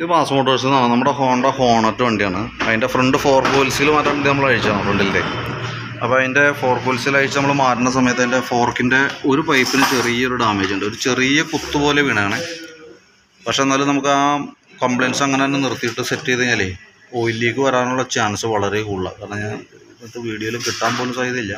ഇത് mass Motors എന്നാണ് നമ്മുടെ ഹോണ്ട ഹോണറ്റ് വണ്ടിയാണ് അതിൻ്റെ ഫ്രണ്ട് ഫോർ പോയിൽസിൽ മാറ്റാൻ വേണ്ടി നമ്മൾ അഴിച്ചാണ് ഫ്രണ്ടിലെ അപ്പോൾ അതിൻ്റെ ഫോർ പോയിൽസിൽ അഴിച്ച് നമ്മൾ മാറ്റുന്ന സമയത്ത് അതിൻ്റെ ഫോർക്കിൻ്റെ ഒരു പൈപ്പിന് ചെറിയൊരു ഡാമേജ് ഉണ്ട് ഒരു ചെറിയ കുത്തു പോലെ വീണാണ് പക്ഷെ എന്നാലും നമുക്ക് ആ കംപ്ലയിൻസ് അങ്ങനെ തന്നെ നിർത്തിയിട്ട് സെറ്റ് ചെയ്ത് കഴിഞ്ഞാലേ ഓയിൽ ലീക്ക് വരാനുള്ള ചാൻസ് വളരെ കൂടുതലാണ് കാരണം ഞാൻ ഇന്നത്തെ വീഡിയോയിൽ കിട്ടാൻ പോലും സാധ്യതയില്ല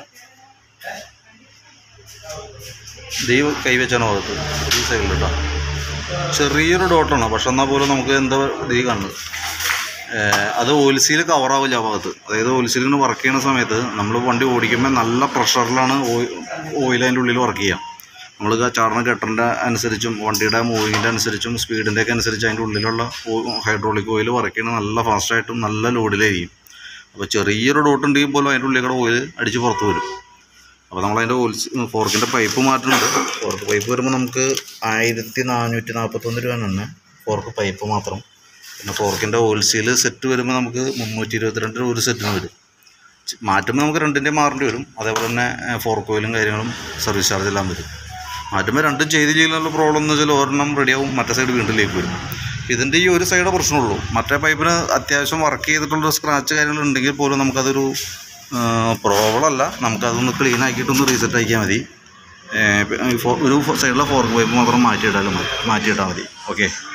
ദൈവ കൈവച്ചാണ് ഭാഗത്ത് ഈ സൈഡിൽ കേട്ടോ ചെറിയൊരു ഡോട്ടാണ് പക്ഷെ എന്നാൽ പോലും നമുക്ക് എന്താ ഇത് കാണുന്നത് ഏഹ് അത് ഓയിൽ സീൽ കവറാവില്ല ആ ഭാഗത്ത് അതായത് ഓയിൽ സീൽ ഇങ്ങനെ വർക്ക് ചെയ്യുന്ന സമയത്ത് നമ്മൾ വണ്ടി ഓടിക്കുമ്പോൾ നല്ല പ്രഷറിലാണ് ഓയിൽ അതിൻ്റെ ഉള്ളിൽ വർക്ക് ചെയ്യുക നമ്മൾ ചാടണ കെട്ടറിൻ്റെ അനുസരിച്ചും വണ്ടിയുടെ മൂവിങ്ങിൻ്റെ അനുസരിച്ചും സ്പീഡിൻ്റെ ഒക്കെ അനുസരിച്ച് അതിൻ്റെ ഉള്ളിലുള്ള ഹൈഡ്രോളിക് ഓയിൽ വർക്ക് ചെയ്യണത് നല്ല ഫാസ്റ്റായിട്ടും നല്ല ലോഡിലായിരിക്കും അപ്പോൾ ചെറിയൊരു ഡോട്ട് ഉണ്ടെങ്കിൽ പോലും അതിൻ്റെ ഉള്ളിൽ കൂടെ ഓയിൽ അടിച്ച് പുറത്ത് വരും അപ്പോൾ നമ്മൾ അതിൻ്റെ ഓയിൽ ഫോർക്കിൻ്റെ പൈപ്പ് മാറ്റുന്നുണ്ട് ഫോർക്ക് പൈപ്പ് വരുമ്പോൾ നമുക്ക് ആയിരത്തി നാനൂറ്റി നാൽപ്പത്തൊന്ന് രൂപയാണ് ഫോർക്ക് പൈപ്പ് മാത്രം പിന്നെ ഫോർക്കിൻ്റെ ഓയിൽ സീൽ സെറ്റ് വരുമ്പോൾ നമുക്ക് മുന്നൂറ്റി ഇരുപത്തിരണ്ട് രൂപ ഒരു സെറ്റിന് വരും ച്- മാറ്റുമ്പോൾ നമുക്ക് രണ്ടിൻ്റെ മാറേണ്ടി വരും അതേപോലെ തന്നെ ഫോർക്ക് ഓയിലും കാര്യങ്ങളും സർവീസ് ചാർജ് എല്ലാം വരും മാറ്റുമ്പോൾ രണ്ടും ചെയ്ത് ചെയ്യാനുള്ള പ്രോബ്ലം എന്ന് വെച്ചാൽ ഒരെണ്ണം റെഡിയാവും മറ്റേ സൈഡ് വീണ്ടും ലീക്ക് വരും ഇതിൻ്റെ ഈ ഒരു സൈഡേ പ്രശ്നമുള്ളൂ മറ്റേ പൈപ്പിന് അത്യാവശ്യം വർക്ക് ചെയ്തിട്ടുള്ള സ്ക്രാച്ച് കാര്യങ്ങൾ ഉണ്ടെങ്കിൽ പോലും നമുക്കതൊരു പ്രോബ്ലം അല്ല നമുക്കതൊന്ന് ക്ലീൻ ആക്കിയിട്ടൊന്ന് റീസെറ്റ് ആക്കിയാൽ മതി ഏ, ഇപ്പൊ ഈ ഫോ- ഒരു സൈഡിലെ ഫോർക്ക് പൈപ്പ് മാത്രം മാറ്റിയിട്ടാലും മതി മാറ്റിയിട്ടാൽ മതി ഓക്കെ